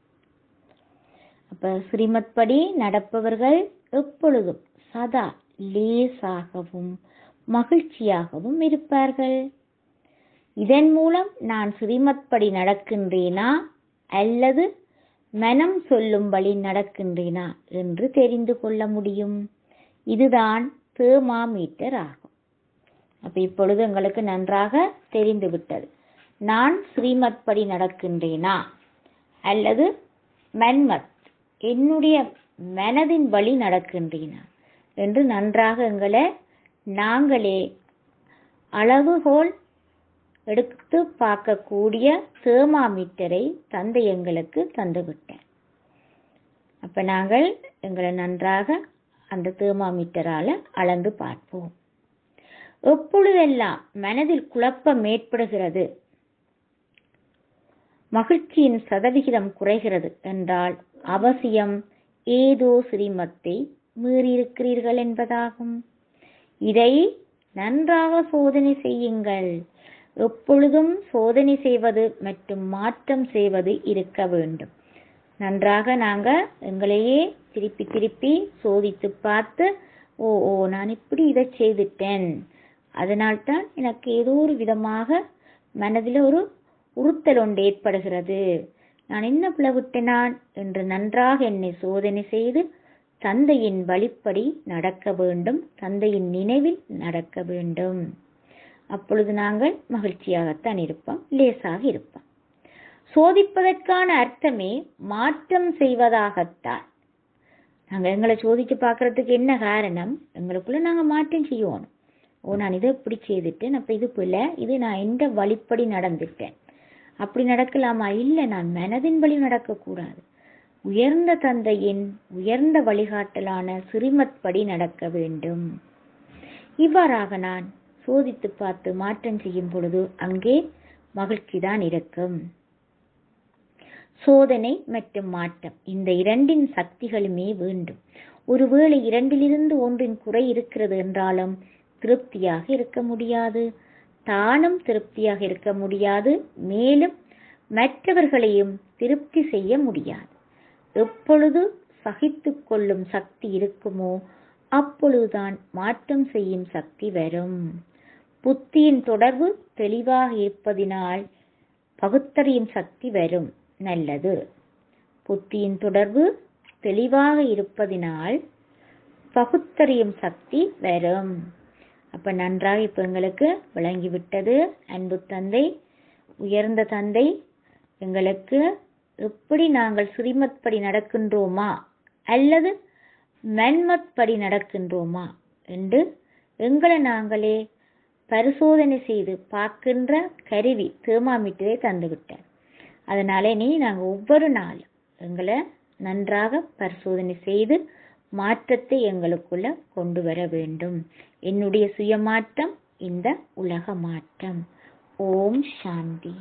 அப்ப ஸ்ரீமத் படி நடப்பவர்கள் எப்பொழுதும் சதா லேசாகவும் மகிழ்ச்சியாகவும் இருப்பார்கள் இதன் மூலம் நான் ஸ்ரீமத் படி நடக்கின்றேனா அல்லது மனம் சொல்லும்படி நடக்கின்றேனா என்று தெரிந்து கொள்ள முடியும் இதுதான் தேர்மாமீட்டர் ஆகும் அப்ப இப்பொழுது எங்களுக்கு நன்றாக தெரிந்து விட்டது நான் ஸ்ரீமத் படி நடக்கின்றேனா அல்லது மன்மத் என்னுடைய மனதின் வழி நடக்கின்றேனா என்று நன்றாக எங்களை நாங்களே அளவுகோல் எடுத்து பார்க்கக்கூடிய தேர்மாமீட்டரை தந்தை எங்களுக்கு தந்துவிட்டார் அப்ப நாங்கள் எங்களை நன்றாக அந்த தேர்மாமீட்டரால அளந்து பார்ப்போம் எப்பொழுதெல்லாம் மனதில் குழப்பம் ஏற்படுகிறது மகிழ்ச்சியின் சதவிகிதம் குறைகிறது என்றால் அவசியம் ஏதோ சிரீமத்தை மீறியிருக்கிறீர்கள் என்பதாகும் இதை நன்றாக சோதனை செய்யுங்கள் எப்பொழுதும் சோதனை செய்வது மற்றும் மாற்றம் செய்வது இருக்க வேண்டும் நன்றாக நாங்க எங்களையே திருப்பி திருப்பி சோதித்து பார்த்து ஓ ஓ நான் இப்படி இதை செய்துட்டேன் அதனால்தான் எனக்கு ஏதோ ஒரு விதமாக மனதில் ஒரு உறுத்தல் ஒன்று ஏற்படுகிறது நான் என்ன பிளவிட்டேன் நான் என்று நன்றாக என்னை சோதனை செய்து தந்தையின் வழிப்படி நடக்க வேண்டும் தந்தையின் நினைவில் நடக்க வேண்டும் அப்பொழுது நாங்கள் மகிழ்ச்சியாகத்தான் இருப்போம் லேசாக இருப்போம் சோதிப்பதற்கான அர்த்தமே மாற்றம் செய்வதாகத்தான் நாங்க எங்களை சோதிச்சு பார்க்கறதுக்கு என்ன காரணம் எங்களுக்குள்ள நாங்க மாற்றம் செய்யணும் ஓ நான் இதை இப்படி செய்துட்டேன் அப்ப இது போல இது நான் எந்த வழிப்படி நடந்துட்டேன் அப்படி நடக்கலாமா இல்ல நான் மனதின் வழி நடக்கக்கூடாது உயர்ந்த தந்தையின் உயர்ந்த வழிகாட்டலான சிறுமத் படி நடக்க வேண்டும் இவ்வாறாக நான் சோதித்து பார்த்து மாற்றம் செய்யும் பொழுது அங்கே மகிழ்ச்சி தான் இருக்கும் சோதனை மற்றும் மாற்றம் இந்த இரண்டின் சக்திகளுமே வேண்டும் ஒருவேளை இரண்டிலிருந்து ஒன்றின் குறை இருக்கிறது என்றாலும் திருப்தியாக இருக்க முடியாது தானும் திருப்தியாக இருக்க முடியாது மேலும் மற்றவர்களையும் திருப்தி செய்ய முடியாது எப்பொழுது சகித்துக் கொள்ளும் சக்தி இருக்குமோ அப்பொழுதுதான் மாற்றம் செய்யும் சக்தி வரும் புத்தியின் தொடர்பு தெளிவாக இருப்பதினால் பகுத்தறியும் சக்தி வரும் நல்லது புத்தியின் தொடர்பு தெளிவாக இருப்பதினால் பகுத்தறியும் சக்தி வரும் அப்ப நன்றாக இப்ப எங்களுக்கு விளங்கிவிட்டது அன்பு தந்தை உயர்ந்த தந்தை எங்களுக்கு எப்படி நாங்கள் ஸ்ரீமத் படி நடக்கின்றோமா அல்லது மன்மத் படி நடக்கின்றோமா என்று எங்களை நாங்களே பரிசோதனை செய்து பார்க்கின்ற கருவி தேர்மாமீட்டரை தந்துவிட்டார் அதனாலே நீ நாங்கள் ஒவ்வொரு நாளும் எங்களை நன்றாக பரிசோதனை செய்து மாற்றத்தை எங்களுக்குள்ள கொண்டு வர வேண்டும் என்னுடைய சுயமாற்றம் இந்த உலக மாற்றம் ஓம் சாந்தி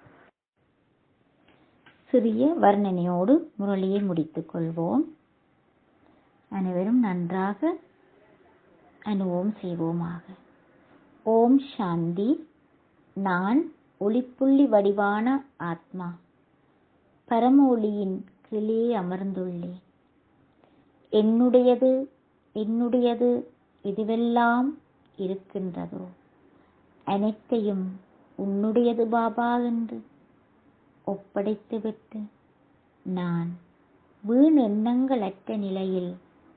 சிறிய வர்ணனையோடு முரளியை முடித்துக் கொள்வோம் அனைவரும் நன்றாக அனுபவம் செய்வோமாக ஓம் சாந்தி நான் ஒளிப்புள்ளி வடிவான ஆத்மா பரம ஒளியின் கீழே அமர்ந்துள்ளேன் என்னுடையது என்னுடையது இதுவெல்லாம் இருக்கின்றதோ அனைத்தையும் உன்னுடையது பாபா என்று ஒப்படைத்துவிட்டு நான் வீண் எண்ணங்களற்ற நிலையில்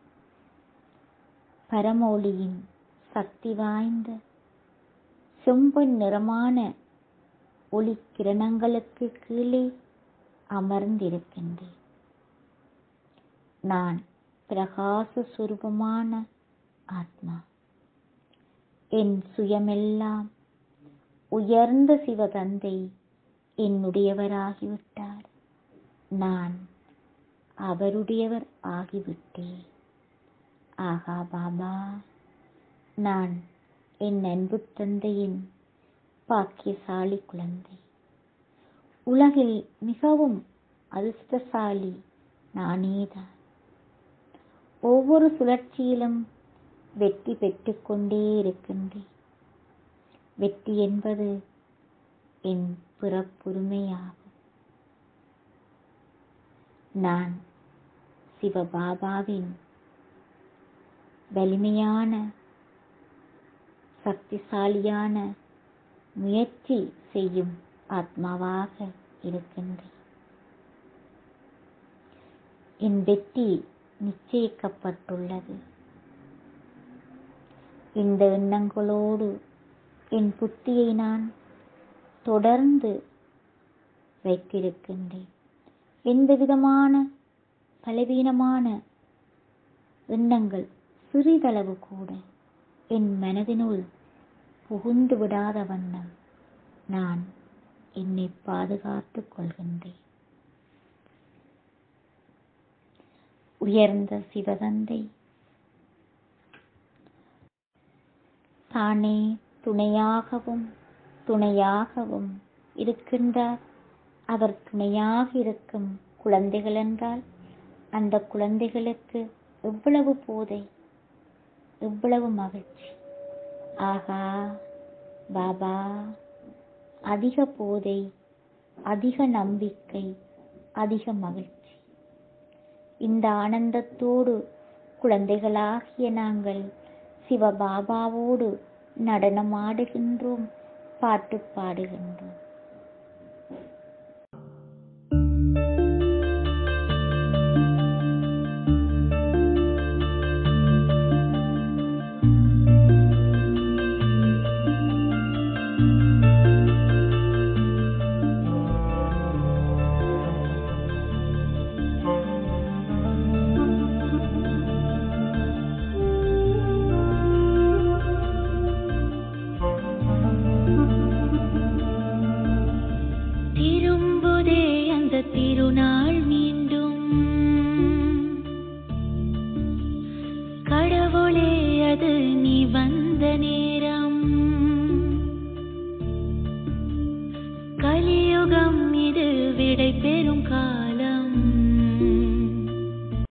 பரமொளியின் சக்தி வாய்ந்த செம்பொன் நிறமான ஒளி கிரணங்களுக்கு கீழே அமர்ந்திருக்கின்றேன் நான் பிரகாச சுரூபமான ஆத்மா என் சுயமெல்லாம் உயர்ந்த சிவதந்தை என்னுடையவராகிவிட்டார் நான் அவருடையவர் ஆகிவிட்டேன் ஆகா பாபா நான் என் அன்பு தந்தையின் பாக்கியசாலி குழந்தை உலகில் மிகவும் அதிர்ஷ்டசாலி நானேதான் ஒவ்வொரு சுழற்சியிலும் வெற்றி பெற்றுக்கொண்டே இருக்கின்றேன் வெற்றி என்பது என் பிறப்புரிமையாகும் நான் சிவபாபாவின் வலிமையான சக்திசாலியான முயற்சி செய்யும் ஆத்மாவாக இருக்கின்றேன் என் வெற்றி நிச்சயிக்கப்பட்டுள்ளது இந்த எண்ணங்களோடு என் புத்தியை நான் தொடர்ந்து வைத்திருக்கின்றேன் எந்த விதமான பலவீனமான எண்ணங்கள் சிறிதளவு கூட என் மனதினுள் புகுந்து விடாத வண்ணம் நான் என்னை பாதுகாத்துக் கொள்கின்றேன் உயர்ந்த சிவதந்தை தானே துணையாகவும் துணையாகவும் இருக்கின்றார் அவர் துணையாக இருக்கும் குழந்தைகள் என்றால் அந்த குழந்தைகளுக்கு எவ்வளவு போதை எவ்வளவு மகிழ்ச்சி ஆகா பாபா அதிக போதை அதிக நம்பிக்கை அதிக மகிழ்ச்சி இந்த ஆனந்தத்தோடு குழந்தைகளாகிய நாங்கள் சிவபாபாவோடு நடனமாடுகின்றோம் பாட்டு பாடுகின்றோம் திரும்புதே அந்த திருநாள் மீண்டும் கடவுளே அது நீ வந்த நேரம்